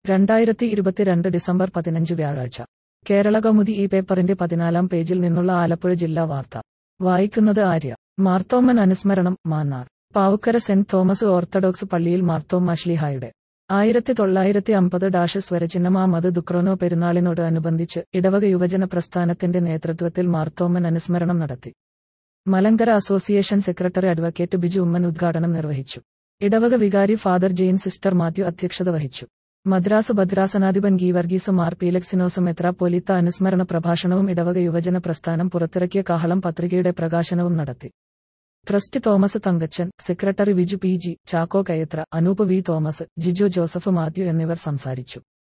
രണ്ടായിരത്തി ഇരുപത്തിരണ്ട് ഡിസംബർ പതിനഞ്ച് വ്യാഴാഴ്ച കേരള കൗമുദി ഈ പേപ്പറിന്റെ പതിനാലാം പേജിൽ നിന്നുള്ള ആലപ്പുഴ ജില്ലാ വാർത്ത വായിക്കുന്നത് ആര്യ മാർത്തോമ്മൻ അനുസ്മരണം മാന്നാർ പാവുക്കര സെന്റ് തോമസ് ഓർത്തഡോക്സ് പള്ളിയിൽ മാർത്തോമ്മ ശ്ലീഹായുടെ ആയിരത്തി തൊള്ളായിരത്തി അമ്പത് ഡാഷ് സ്വരചിഹ്നമാമത് ദുക്രോനോ പെരുന്നാളിനോട് അനുബന്ധിച്ച് ഇടവക യുവജന പ്രസ്ഥാനത്തിന്റെ നേതൃത്വത്തിൽ മാർത്തോമ്മൻ അനുസ്മരണം നടത്തി Malankara association secretary advocate Biju Ummen ഉദ്ഘാടനം നിർവഹിച്ചു ഇടവക വികാരി ഫാദർ ജെയിൻ സിസ്റ്റർ മാത്യു അധ്യക്ഷത വഹിച്ചു മദ്രാസ് ഭദ്രാസനാധിപൻ ഗീവർഗീസ് മാർ പീലക്സിനോസ് മെത്രാപ്പൊലിത്ത അനുസ്മരണ പ്രഭാഷണവും ഇടവക യുവജന പ്രസ്ഥാനം പുറത്തിറക്കിയ കാഹളം പത്രികയുടെ പ്രകാശനവും നടത്തി trust Thomas Thankachan secretary Viju P G Chacko കയത്ര Anoop V Thomas Jijo Joseph Mathew എന്നിവർ സംസാരിച്ചു